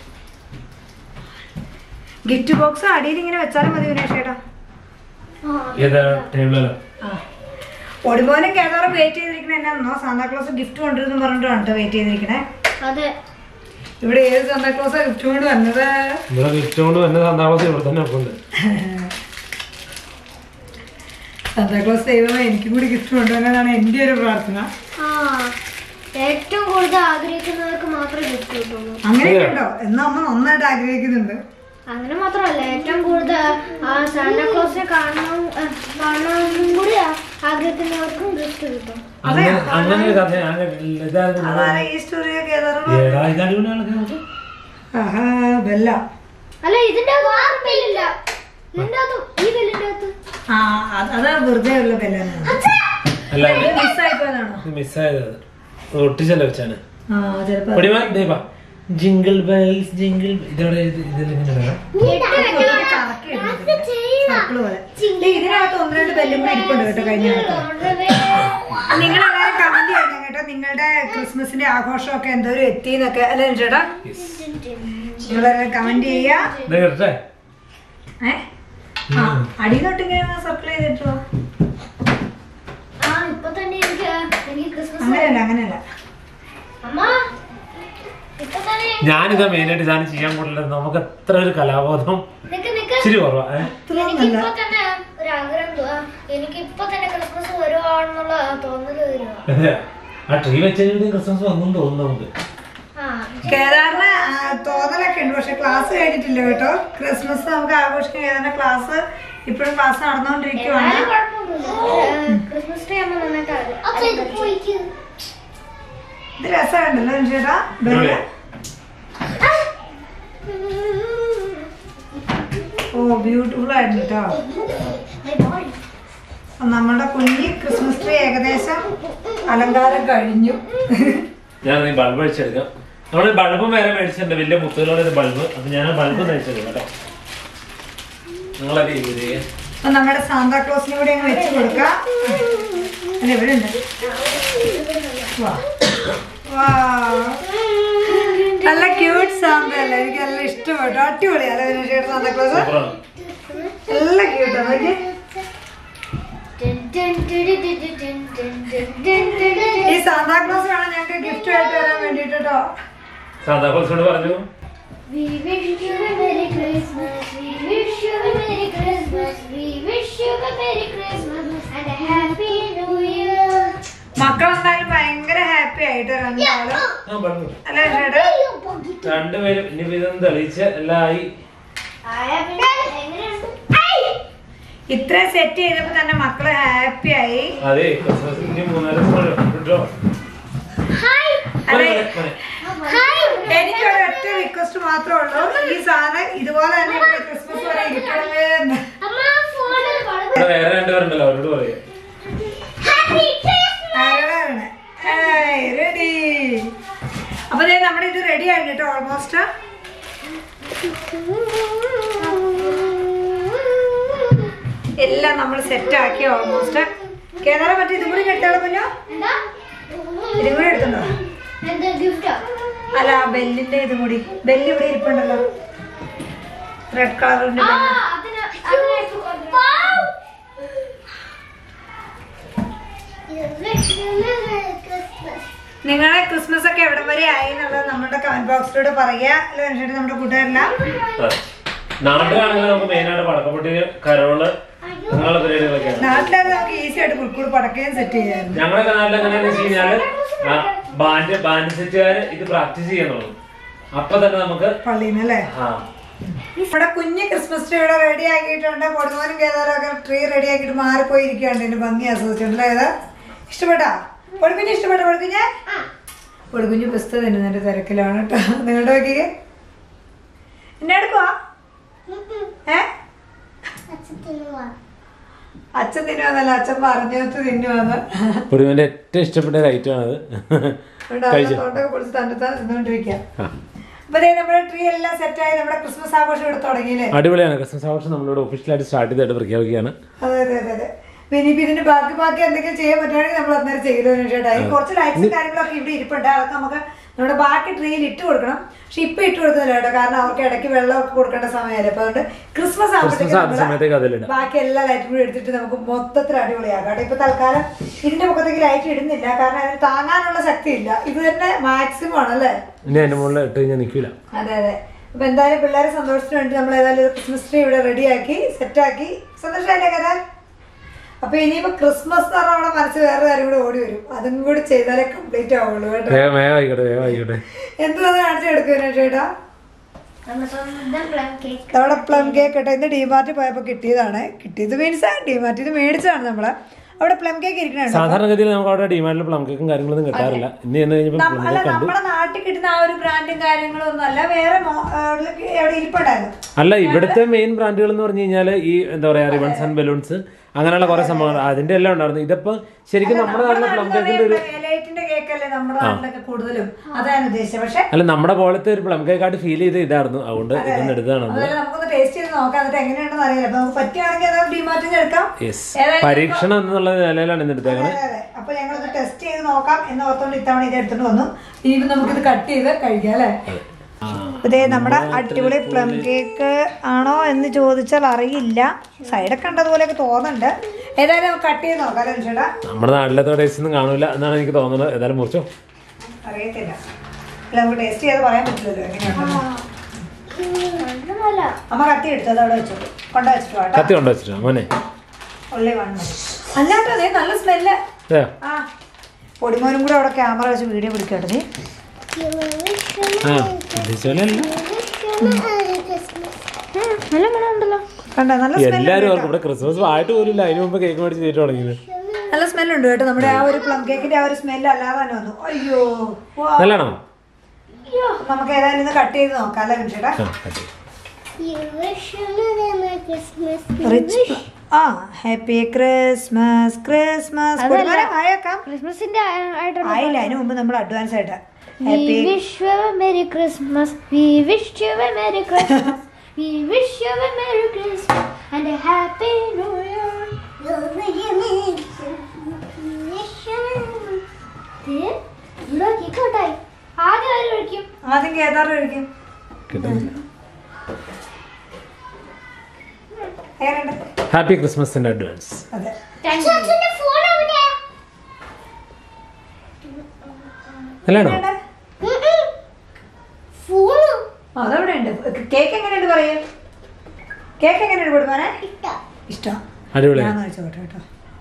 ഗിഫ്റ്റ് ബോക്സ് അടിയിൽ ഇങ്ങനെ വെച്ചാലും മതി വിനേഷ് ചേട്ടാ ഏതാ ടേബിളല്ലോ ഒടിമോനും കേട്ടോറും വെയിറ്റ് ചെയ്തിരിക്കണേ എന്നാന്നോ സാന്താക്ലോസ് ഗിഫ്റ്റ് കൊണ്ടുവരുന്നു പറഞ്ഞിട്ടാണ് കേട്ടോ വെയിറ്റ് ചെയ്തിരിക്കണേ അതെ ഇവിടെ ഏത് സാന്താക്ലോസാ ഗിഫ്റ്റ് കൊണ്ട് വന്നത് ഇവിടെ ഗിഫ്റ്റ് കൊണ്ട് വന്ന സന്താപസം ഇവിടെ തന്നെ ഉണ്ട് സാന്താക്ലോസ് ദൈവമേ എനിക്കും കൂടി ഗിഫ്റ്റ് കൊണ്ടുവന്നതാണ് എൻ്റെ ഒരു പ്രാർത്ഥന ആ ഏറ്റവും കൂടുതൽ ആഗ്രഹിക്കുന്നവർക്ക് മാത്രമേ ഗിഫ്റ്റ് കിട്ടുള്ളൂ അങ്ങനെയൊക്കെ ഉണ്ടോ എന്നാ അമ്മ നന്നായിട്ട് ആഗ്രഹിക്കുന്നുണ്ട് അങ്ങനെ മാത്രമല്ല ഏറ്റവും കൂടുതൽ ആ സാന്റാക്ലോസിനെ കാണണം ആ, കാണണമെന്നും കൂടി ആ- ആഗ്രഹിക്കുന്നവർക്കും ഗിഫ്റ്റ് കിട്ടും അങ്ങനെ അങ്ങനെ ഒരു കഥ ഞാൻ കേട്ടിട്ടില്ല. ഇതായിരുന്നു. അതാണ് ഈ സ്റ്റോറിയൊക്കെ ഏതാണോ ഏടാ, ഇത് അടിപൊളിയാണല്ലോ കേട്ടോ. ആഹാ ബെല്ല അല്ല ഇതിന്റെ അകത്ത് വേറെ ബെല്ലില്ല ഇതിന്റെ അകത്ത് ഈ ബെല്ലിന്റെ അകത്ത് ആ അത് അതാ വെറുതെ ഉള്ള ബെല്ലാണ് അല്ല മിസ്സായി പോയതാണോ ഇത് മിസ്സായത് അത് ഒട്ടിച്ചല്ലേ വെച്ചാണ് ആ ചിലപ്പോ പൊടിമാ ദീപ ജിങ്കിൾ ബെൽസ് ജിങ്കിൾ ഇതോടെ ഇത് ഇതിലിങ്ങനെ വേണം കറക്കി സർക്കിള് പോലെ ദേ, ഇതിനകത്ത് ഒന്ന് രണ്ട് ബെല്ലും കൂടി ഇരിപ്പുണ്ട് കേട്ടോ കഴിഞ്ഞ കാലത്ത് നിങ്ങളെല്ലാവരും കമന്റ് ചെയ്യണം കേട്ടോ നിങ്ങളുടെ ക്രിസ്മസിന്റെ ആഘോഷമൊക്കെ എന്തോരം എത്തിന്നൊക്കെ അല്ലേ ചേട്ടാ നിങ്ങളെല്ലാവരും കമന്റ് ചെയ്യാ ഇത് കേട്ടെ ഏ ആ അടി തൊട്ടിങ്ങനെ സർക്കിൾ ചെയ്തിട്ടോ ആ ഇപ്പൊ തന്നെ എനിക്ക് എനിക്ക് ക്രിസ്മസ് അങ്ങനെയല്ല അങ്ങനെയല്ല അമ്മ ഇപ്പൊ തന്നെ ഞാനിതാ മെയിനായിട്ട് ഇതാണ് ചെയ്യാൻ കൂടുതൽ നമുക്ക് എത്ര ഒരു കലാബോധം നിക്ക് നിക്ക് ഇച്ചിരി കുറവാ ഏ? എനിക്ക് ഇപ്പൊ തന്നെ ഒരു ആഗ്രഹം തോന്നാ എനിക്ക് ഇപ്പൊ തന്നെ ക്രിസ്മസ് വരുവാണെന്നുള്ള തോന്നല് വരുവാ ആ ട്രീ വെച്ചതിന് ക്രിസ്മസ് വന്നു തോന്നുന്നു നമുക്ക് ആ കേദാറിന് ആ, തോന്നലൊക്കെ ഉണ്ട് പക്ഷെ ക്ലാസ് കഴിഞ്ഞിട്ടില്ല കേട്ടോ ക്രിസ്മസ് നമുക്ക് ആഘോഷിക്കാൻ കേദാറിന്റെ ക്ലാസ് ഇപ്പോഴും ക്ലാസ് നടന്നുകൊണ്ടിരിക്കുവാണ് എന്നാലും കുഴപ്പമൊന്നുമില്ല ക്രിസ്മസ് ട്രീ ആകുമ്പോ നന്നായിട്ട് ഇത് രസമുണ്ടല്ലോ ചേട്ടാ ഇവിടെ. ഓ ബ്യൂട്ടിഫുൾ ആയിരുന്നു കേട്ടോ അപ്പൊ നമ്മുടെ കുഞ്ഞി ക്രിസ്മസ് ട്രീ ഏകദേശം അലങ്കാരം കഴിഞ്ഞു ഞാൻ ഈ ബൾബ് അടിച്ചെടുക്കാം നമ്മള് ബൾബും വേറെ മേടിച്ചിട്ടുണ്ട് വലിയ മുത്തുകളുടെ ഒരു ബൾബ് അപ്പൊ ഞാൻ ആ ബൾബ് അടിച്ചെടുക്കാം കേട്ടോ നിങ്ങളത് ചെയ്തേ അപ്പൊ നമ്മുടെ സാന്താക്ലോസിനെ കൂടി അങ്ങ് വെച്ച് കൊടുക്കാം അല്ല ഇവിടെ ഉണ്ട് വാ. വാ. നല്ല ക്യൂട്ട് സാന്ത അല്ലേ എനിക്ക് നല്ല ഇഷ്ടപ്പെട്ടു അടിപൊളിയല്ലേ വിനോഷയുടെ സാന്താക്ലോസ് സൂപ്പറാണ് നല്ല ക്യൂട്ടാണ് നോക്കി ഈ സാന്താക്ലോസ് വേണം ഞങ്ങൾക്ക് ഗിഫ്റ്റ് ആയിട്ട് വരാൻ വേണ്ടിട്ട് കേട്ടോ സാന്താക്ലോസിനോട് പറഞ്ഞു We wish you a Merry Christmas. We wish you a Merry Christmas. We wish you a Merry Christmas and a Happy New Year. മക്കളെന്തായാലും ഭയങ്കര ഹാപ്പി ആയിട്ട് രണ്ടാളും ആ ബൾബ് അല്ലേ ചേട്ടാ രണ്ടുപേരും ഇനി ഇതൊന്നും തെളിയിച്ച് എല്ലാം ആയി ഇത്രയും സെറ്റ് ചെയ്തപ്പോ തന്നെ മക്കള് ഹാപ്പി ആയി അതെ ക്രിസ്മസ് ഇനി മൂന്നാല് ദിവസം ഉണ്ട് കേട്ടോ അതെ മോനെ, മോനെ. എനിക്ക് ഒരു ഒറ്റ റിക്വസ്റ്റ് മാത്രമേ ഉള്ളൂ ഈ സാധനം ഇതുപോലെ തന്നെ ഇവിടെ ക്രിസ്മസ് വരെ ഇരിക്കണമേ എന്ന് ഇവിടെ വേറെ രണ്ടുപേരുണ്ടല്ലോ അവരോട് പറയാം ആരാണ് റെഡി അപ്പൊ ദേ നമ്മുടെ ഇത് റെഡി ആയി കേട്ടോ ഓൾമോസ്റ്റ് എല്ലാം നമ്മൾ സെറ്റ് ആക്കി ഓൾമോസ്റ്റ് കേരള മറ്റേ ഇതും കൂടി കെട്ടാളെ കുഞ്ഞോ ഇതും കൂടി എടുത്തുണ്ടോ അല്ല ആ ബെല്ലിന്റെ ഇതും കൂടി ബെല്ല് ഇവിടെ ഇരിപ്പുണ്ടല്ലോ റെഡ് കളറിന്റെ ബെല്ല് നിങ്ങളുടെ ക്രിസ്മസ് ഒക്കെ എവിടം വരെ ആയി എന്നുള്ളത് നമ്മുടെ കമന്റ് ബോക്സിലൂടെ പറയുക അല്ലെ മനുഷ്യരുടെ നമ്മുടെ കൂട്ടുകാരെല്ലാം അതെ. നാട്ടിലാണെങ്കിൽ നമുക്ക് മെയിനായിട്ട് പടക്കപ്പൊട്ടി കരോള് അങ്ങനെയുള്ള പരിപാടികളൊക്കെയാണ് നാട്ടിലത് നമുക്ക് ഈസി ആയിട്ട് കുൽക്കൂട് പടക്കുകയും സെറ്റ് ചെയ്യാറുണ്ട് ഞങ്ങളുടെ നാട്ടിൽ എങ്ങനെയാന്ന് വെച്ച് കഴിഞ്ഞാല് ആ, ബാൻഡ് ബാൻഡ് സെറ്റുകാര് ഇത് പ്രാക്ടീസ് ചെയ്യണുള്ളൂ അപ്പൊ തന്നെ നമുക്ക് പള്ളിയിൽ നിന്ന് അല്ലേ ആ നമ്മുടെ കുഞ്ഞ് ക്രിസ്മസ് ട്രീ ഇവിടെ റെഡി ആക്കിയിട്ടുണ്ട് കൊടുങ്ങോനും കേതാരൊക്കെ ട്രീ റെഡി ആക്കിയിട്ട് മാറിപ്പോയി ഇരിക്കുകയാണ് ഇതിന്റെ ഭംഗി ആസ്വദിച്ചിട്ടുണ്ടല്ലോ ഏതാ ഇഷ്ടപ്പെട്ടാ പൊടുക്കുഞ്ഞ് ഇഷ്ടപ്പെട്ട പൊടുക്കുഞ്ഞ് പൊടുക്കുഞ്ഞ് പുസ്തകം തിന്നുന്നതിന്റെ തിരക്കിലാണ് കേട്ടോ നിങ്ങളുടെ നോക്കിക്കേ എന്നെ എടുക്കുവാ ഏ അച്ഛൻ തിന്നുവാന്നല്ല അച്ഛൻ പറഞ്ഞത് തിന്നുവാന്ന് പൊടിവന്റെ ഏറ്റവും ഇഷ്ടപ്പെട്ട ഒരു ഐറ്റം ആണത് അതുകൊണ്ട് അതിനെ തൊണ്ടൊക്കെ പൊളിച്ച് തന്നെത്താൻ തിന്നുകൊണ്ടിരിക്കുക അപ്പൊ ദേ നമ്മുടെ ട്രീ എല്ലാം സെറ്റായി നമ്മുടെ ക്രിസ്മസ് ആഘോഷം ഇവിടെ തുടങ്ങിയില്ലേ അടിപൊളിയാണ് ക്രിസ്മസ് ആഘോഷം നമ്മളിവിടെ ഒഫീഷ്യലായിട്ട് സ്റ്റാർട്ട് ചെയ്തായിട്ട് പ്രഖ്യാപിക്കുകയാണ് അതെ അതെ അതെ അതെ പിന്നെ ഇനിയിപ്പോ ഇതിന്റെ ബാക്കി ബാക്കി എന്തെങ്കിലും ചെയ്യാൻ പറ്റുവാണെങ്കിൽ നമ്മൾ അന്നേരം ചെയ്തു ചേട്ടാ ഈ കുറച്ച് ലൈറ്റ്സും കാര്യങ്ങളൊക്കെ ഇവിടെ ഇരിപ്പുണ്ട് അതൊക്കെ നമുക്ക് നമ്മുടെ ബാക്കി ട്രീയിൽ ഇട്ട് കൊടുക്കണം പക്ഷെ ഇപ്പൊ ഇട്ട് കൊടുക്കുന്നില്ല കേട്ടോ കാരണം അവർക്ക് ഇടയ്ക്ക് വെള്ളമൊക്കെ കൊടുക്കേണ്ട സമയമല്ലേ അപ്പൊ അതുകൊണ്ട് ക്രിസ്മസ് ക്രിസ്മസ് ആകുന്ന ആകുമ്പോഴത്തേക്കും സമയത്തേക്ക് അതിലിടാം ബാക്കി എല്ലാ ലൈറ്റും കൂടി എടുത്തിട്ട് നമുക്ക് മൊത്തത്തിൽ അടിപൊളിയാക്കാം കേട്ടോ ഇപ്പൊ തൽക്കാലം ഇതിന്റെ മുഖത്തേക്ക് ലൈറ്റ് ഇടുന്നില്ല കാരണം അതിന് താങ്ങാനുള്ള ശക്തി ഇല്ല ഇത് തന്നെ മാക്സിമം ആണല്ലേ ഇനി അതിന്റെ മുകളിൽ ഇട്ട് കഴിഞ്ഞാൽ നിൽക്കില്ല അതെ അതെ അപ്പൊ എന്തായാലും പിള്ളേരെ സന്തോഷത്തിന് വേണ്ടി നമ്മൾ ഏതായാലും ക്രിസ്മസ് ട്രീ ഇവിടെ റെഡിയാക്കി സെറ്റാക്കി സന്തോഷമല്ലേ കഥ അപ്പൊ ഇനിയിപ്പോ ക്രിസ്മസ് എന്ന് പറഞ്ഞാൽ നമ്മുടെ മനസ്സിൽ വേറെ കാര്യം കൂടി ഓടി വരും അതും കൂടി ചെയ്താലേ കംപ്ലീറ്റ് ആവുള്ളൂ കേട്ടോ വേഗം വേഗം ആയിക്കോട്ടെ വേഗം ആയിക്കോട്ടെ എന്തുവാന്ന് കാണിച്ചു എടുക്കുവാ ചേട്ടാ നമ്മൾ സ്വന്തം പ്ലം കേക്ക് നമ്മുടെ പ്ലം കേക്ക് കേട്ടോ ഇന്ന് ഡിമാർട്ടിൽ പോയപ്പോൾ കിട്ടിയതാണ് കിട്ടിയത് മീൻസ് ഡിമാർട്ടിൽ നിന്ന് മേടിച്ചതാണ് നമ്മള് അവിടെ പ്ലം കേക്ക് ഇരിക്കണുണ്ട് സാധാരണഗതിയിൽ നമുക്ക് അവിടെ ഡിമാൻഡിൽ പ്ലം കേക്കും കാര്യങ്ങളൊന്നും കിട്ടാറില്ല ഇന്ന് ചെന്ന് കഴിഞ്ഞപ്പോൾ പ്ലം അല്ല കേക്ക് കണ്ടു നമ്മുടെ നാട്ടിൽ കിട്ടുന്ന ആ ഒരു ബ്രാൻഡും കാര്യങ്ങളും ഒന്നും അല്ല വേറെ മോ- ആ, അവിടെ ഇരിപ്പുണ്ടായിരുന്നു അല്ല ഇവിടുത്തെ മെയിൻ ബ്രാൻഡുകൾ എന്ന് പറഞ്ഞു കഴിഞ്ഞാൽ ഈ എന്താ പറയാ റിബൺസ് ആൻഡ് ബലൂൺസ് അങ്ങനെയുള്ള കുറെ സംഭവങ്ങൾ അതിന്റെ എല്ലാം ഉണ്ടായിരുന്നു ഇതിപ്പോ ശരിക്കും നമ്മുടെ നാട്ടിലെ പ്ലം കേക്കിന്റെ ഒരു എലൈറ്റിന്റെ കേക്കല്ലേ നമ്മുടെ നാട്ടിലൊക്കെ കൂടുതലും അതാണ് ഉദ്ദേശിച്ചത് പക്ഷെ അല്ല നമ്മുടെ പോലത്തെ ഒരു പ്ലം കേക്ക് ആയിട്ട് ഫീൽ ചെയ്ത് ഇതായിരുന്നു അതുകൊണ്ട് ഇതൊന്നും എടുത്തതാണ് അതുപോലെ നമുക്കൊന്ന് ടേസ്റ്റ് ചെയ്ത് നോക്കാം എന്നിട്ട് എങ്ങനെയാണെന്ന് അറിയില്ല അപ്പൊ നമുക്ക് പറ്റുകയാണെങ്കിൽ അത് ഡിമാർട്ടിന് എടുക്കാം യെസ് ഏതായാലും പരീക്ഷണം എന്നുള്ള നിലയിലാണ് ഇന്ന് എടുത്തേക്കണേ അതെ, അതെ. അപ്പൊ ഞങ്ങളത് ടെസ്റ്റ് ചെയ്ത് നോക്കാം എന്ന് ഓർത്തോണ്ട് ഇത്തവണ ഇത് എടുത്തോണ്ട് വന്നു ഇനിയിപ്പോ നമുക്കിത് കട്ട് ചെയ്ത് കഴിക്കാം അല്ലേ ഇതേ നമ്മുടെ അടിപൊളി പ്ലം കേക്ക് ആണോ എന്ന് ചോദിച്ചാൽ അറിയില്ല സൈഡൊക്കെ ഉണ്ടതുപോലെയൊക്കെ തോന്നുന്നുണ്ട് ഏതായാലും കട്ട് ചെയ്ത് നോക്കാം അല്ലേ ചേട്ടാ നമ്മുടെ നാട്ടിലത്തെ ടേസ്റ്റ് ഒന്നും കാണൂല എന്നാണ് എനിക്ക് തോന്നുന്നത് ഏതായാലും മുറിച്ചോ അറിയത്തില്ല അല്ല നമുക്ക് ടേസ്റ്റ് ചെയ്ത് പറയാൻ പറ്റില്ലല്ലോ എങ്ങനെയുണ്ടെന്ന് നല്ല അമ്മ കത്തി എടുത്തത് അവിടെ വെച്ചു കൊണ്ട വെച്ചിട്ട് വേണ്ട കത്തി കൊണ്ടു വെച്ചിട്ടാ മോനെ ഉള്ളി വണ്ണം അല്ലാട്ടോ അതേ നല്ല സ്മെല്ല് ഏ, ആ പൊടിമോനും കൂടെ അവിടെ ക്യാമറ വെച്ച് വീഡിയോ പിടിക്കട്ടെ നീ ആ ഉദ്ദേശിച്ചോലല്ല നല്ല മണം ഉണ്ടല്ലോ കണ്ടോ നല്ല സ്മെല്ല് എല്ലാരും ഓർക്കും ഇവിടെ ക്രിസ്മസ് ആയിട്ട് പോലും ഇല്ല അതിന് മുമ്പ് കേക്ക് മേടിച്ച് തീറ്റ തുടങ്ങിയത് നല്ല സ്മെല്ലുണ്ട് കേട്ടോ നമ്മുടെ ആ ഒരു പ്ലം കേക്കിന്റെ ആ ഒരു സ്മെല്ല് അല്ലാതെ തന്നെ വന്നു അയ്യോ വാ. നല്ലതാണോ നമുക്ക് ഏതായാലും ഇത് കട്ട് ചെയ്ത് നോക്കാം അല്ലേ ചേട്ടാ ആ കത്തി റിച്ച് ആ ഹാപ്പി ക്രിസ്മസ് ക്രിസ്മസ് ആയേക്കാം ക്രിസ്മസിന്റെ ആയിട്ടുള്ള ആയില്ല അതിന് മുമ്പ് നമ്മൾ അഡ്വാൻസ് ആയിട്ട് We happy wish you a Merry Christmas. We wish you a Merry Christmas. We wish you a Merry Christmas and a Happy New Year. ദേ, ഇവിടെ കേക്ക് കട്ടായി ആദ്യം ആര് കഴിക്കും ആദ്യം കേതാറ് കഴിക്കും കിട്ടുന്നില്ല എങ്ങനെയുണ്ട് ഹാപ്പി ക്രിസ്മസിന്റെ അഡ്വാൻസ് അതെ ഫോൺ എവിടെയാ നല്ലതാണോ ഫോണ് അതവിടെ ഉണ്ട് കേക്ക് എങ്ങനെയുണ്ട് പറയൂ കേക്ക് എങ്ങനെയുണ്ട് കൊടുക്കാനെ ഇഷ്ടം അടിപൊളിയാണ് ഞാൻ കഴിച്ചോട്ടെ കേട്ടോ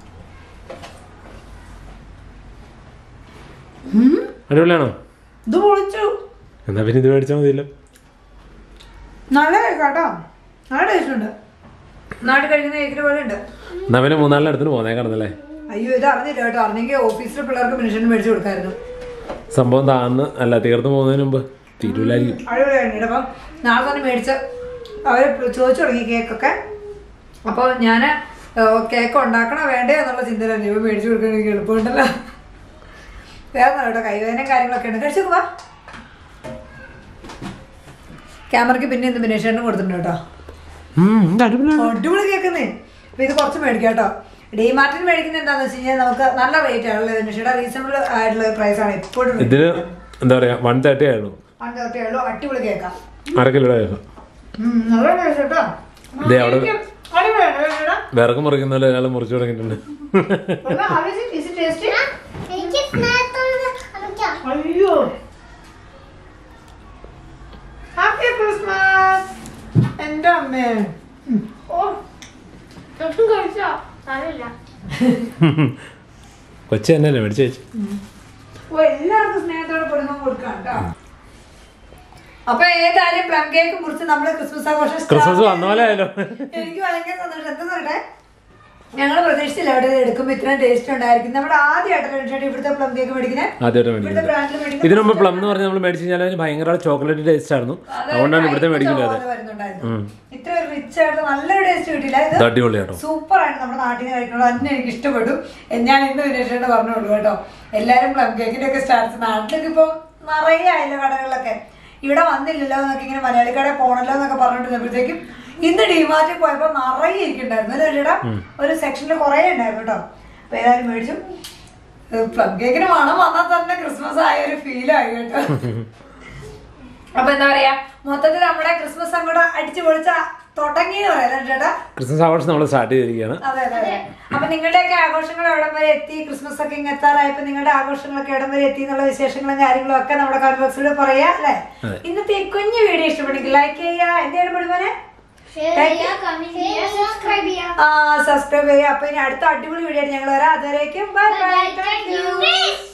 അടിപൊളിയാണോ ഇത് പൊളിച്ചു എന്നാ പിന്നെ ഇത് മേടിച്ചാൽ മതിയല്ലോ നല്ല കേട്ടോ നല്ല ടേസ്റ്റ് ഉണ്ട് നാട്ടിൽ കഴിക്കുന്ന കേക്കിന് പോലെ ഉണ്ട് എന്നാ പിന്നെ മൂന്നാലിന് അടുത്തിന് പോന്നേക്കാണെന്നല്ലേ അയ്യോ ഇത് അറിഞ്ഞില്ല കേട്ടോ അറിഞ്ഞെങ്കിൽ ഓഫീസിലെ പിള്ളേർക്ക് മിനിഷൻ മേടിച്ചു കൊടുക്കായിരുന്നു സംഭവം താന്ന് അല്ല തീർന്നു പോകുന്നതിന് മുമ്പ് തീരൂലായിരിക്കും അടിപൊളിയായിരുന്നു അപ്പം നാളെ തന്നെ മേടിച്ച് അവർ ചോദിച്ചു തുടങ്ങി കേക്കൊക്കെ അപ്പോൾ ഞാൻ കേക്ക് ഉണ്ടാക്കണോ വേണ്ടേ എന്നുള്ള ചിന്തയിലാണ് ഇവ മേടിച്ചു കൊടുക്കാൻ എനിക്ക് എളുപ്പമുണ്ടല്ലോ വേറെ കേട്ടോ കൈവേദനയും കാര്യങ്ങളൊക്കെ ഉണ്ട് കഴിച്ചു പോവാ ക്യാമറയ്ക്ക് പിന്നെ ഇന്ന് ബിനേഷേട്ടനും കൊടുത്തിട്ടുണ്ട് കേട്ടോ ഉം, ഇത് അടിപൊളിയാണ് അടിപൊളി കേൾക്കുന്നേ അപ്പൊ ഇത് കുറച്ച് മേടിക്കാം കേട്ടോ ഡിമാർട്ടിൽ മേടിക്കുന്നത് എന്താണെന്ന് വെച്ച് കഴിഞ്ഞാൽ നമുക്ക് നല്ല റേറ്റ് ആണല്ലോ ബിനേഷയുടെ റീസണബിൾ ആയിട്ടുള്ള പ്രൈസ് ആണ് എപ്പോഴും ഇതിന് എന്താ പറയാ വൺ തേർട്ടി ആയിരുന്നു അഞ്ചോട്ടേ ഉള്ളൂ അടിപൊളി കേക്കാം അര കിലോയുടെ ആയിരുന്നു ഉം, നല്ല ടേസ്റ്റ് കേട്ടോ ദേ അവിടെ അടിപൊളിയാണ് ബിനേഷേട്ടാ. വിറക് മുറിക്കുന്ന പോലെ ഒരാൾ മുറിച്ചു തുടങ്ങിയിട്ടുണ്ട് ഒന്ന് ആലോചിച്ച് is it tasty? എനിക്ക് സ്നാക്സ് അയ്യോ ഹാപ്പി ക്രിസ്മസ് എന്റെ അമ്മേ ഉം. ഓ കഴിച്ചോ അറിയില്ല കൊച്ചു തന്നെയല്ലേ മേടിച്ചു വെച്ചു ഓ എല്ലാവർക്കും സ്നേഹത്തോടെ കൊടുക്കാൻ കൊടുക്കാം കേട്ടോ അപ്പൊ ഏതായാലും പ്ലം കേക്ക് മുറിച്ച് നമ്മള് ക്രിസ്മസ് ആഘോഷം start ക്രിസ്മസ് വന്ന പോലെ ആയാലോ എനിക്ക് ഭയങ്കര സന്തോഷം എന്താ പറയട്ടെ ഞങ്ങൾ പ്രതീക്ഷിച്ചില്ല അവിടെ ഇത് എടുക്കുമ്പോ ഇത്രയും ടേസ്റ്റ് ഉണ്ടായിരിക്കും നമ്മുടെ ആദ്യമായിട്ടല്ലേ ഇവിടുത്തെ പ്ലം കേക്ക് മേടിക്കുന്നത് ആദ്യമായിട്ട് ഇവിടുത്തെ മേടിക്കുന്നത് ബ്രാൻഡിൽ മേടിക്കുന്നത് ഇതിനു മുമ്പ് പ്ലം എന്ന് പറഞ്ഞാൽ നമ്മൾ മേടിച്ചു കഴിഞ്ഞാൽ അതിന് ഭയങ്കര ചോക്ലേറ്റ് ടേസ്റ്റ് ആയിരുന്നു അതുകൊണ്ടാണ് ഇവിടുത്തെ മേടിക്കുന്നത് അതെ വരുന്നുണ്ടായിരുന്നു ഇത്ര ഒരു റിച്ച് ആയിട്ട് നല്ലൊരു ടേസ്റ്റ് കിട്ടില്ല ഇത് ഇത് അടിപൊളിയാട്ടോ സൂപ്പർ ആണ് നമ്മുടെ നാട്ടിൽ നിന്ന് കഴിക്കുന്നത് തന്നെ എനിക്ക് ഇഷ്ടപ്പെട്ടു എ- ഞാൻ ഇന്ന് വിനേഷോട് പറഞ്ഞോളൂ കേട്ടോ എല്ലാരും പ്ലം കേക്കിന്റെ ഒക്കെ സ്റ്റാർട്ട് നാട്ടിലൊക്കെ ഇപ്പൊ നിറയെ ആയില്ല കടകളിലൊക്കെ ഇവിടെ വന്നില്ലല്ലോ എന്നൊക്കെ ഇങ്ങനെ മലയാളി കടയിൽ പോണല്ലോ എന്നൊക്കെ പറഞ്ഞിട്ടിരുന്നപ്പോഴത്തേക്കും ഇന്ന് ഡിമാർട്ടിൽ പോയപ്പോ നിറയെ ഇരിക്കുന്നുണ്ടായിരുന്നു അല്ലേ ചേട്ടാ ഒരു സെക്ഷനിൽ കുറേ ഉണ്ടായിരുന്നു കേട്ടോ അപ്പൊ ഏതായാലും മേടിച്ചു പ്ലം കേക്കിന് മണം വന്നാൽ തന്നെ ക്രിസ്മസ് ആയ ഒരു ഫീൽ ആയി കേട്ടോ അപ്പൊ എന്താ പറയാ മൊത്തത്തിൽ നമ്മുടെ ക്രിസ്മസ് അങ്ങോട്ട് അടിച്ചു പൊളിച്ച തുടങ്ങി പറയാം ചേട്ടാ ക്രിസ്മസ് ആഘോഷം നമ്മൾ സ്റ്റാർട്ട് ചെയ്തിരിക്കുകയാണ് അതെ അതെ അതെ അപ്പൊ നിങ്ങളുടെയൊക്കെ ആഘോഷങ്ങൾ എവിടം വരെ എത്തി ക്രിസ്മസ് ഒക്കെ ഇങ്ങ് എത്താറായപ്പോ നിങ്ങളുടെ ആഘോഷങ്ങളൊക്കെ എവിടം വരെ എത്തി എന്നുള്ള വിശേഷങ്ങളും കാര്യങ്ങളും ഒക്കെ നമ്മുടെ കമന്റ് ബോക്സിലൂടെ പറയാ അല്ലെ അതെ. ഇന്നത്തെ ഈ കുഞ്ഞു വീഡിയോ ഇഷ്ടപ്പെട്ടെങ്കിൽ ലൈക്ക് ചെയ്യാ എന്താണ് പഠിമോനെ ഷെയർ ചെയ്യുക കമന്റ് ചെയ്യുക സബ്സ്ക്രൈബ് ചെയ്യുക ആ സബ്സ്ക്രൈബ് ചെയ്യാ അപ്പൊ ഇനി അടുത്ത അടിപൊളി വീഡിയോ ആയിട്ട് ഞങ്ങൾ വരാം അതുവരേക്കും ബൈ ബൈ Thank you.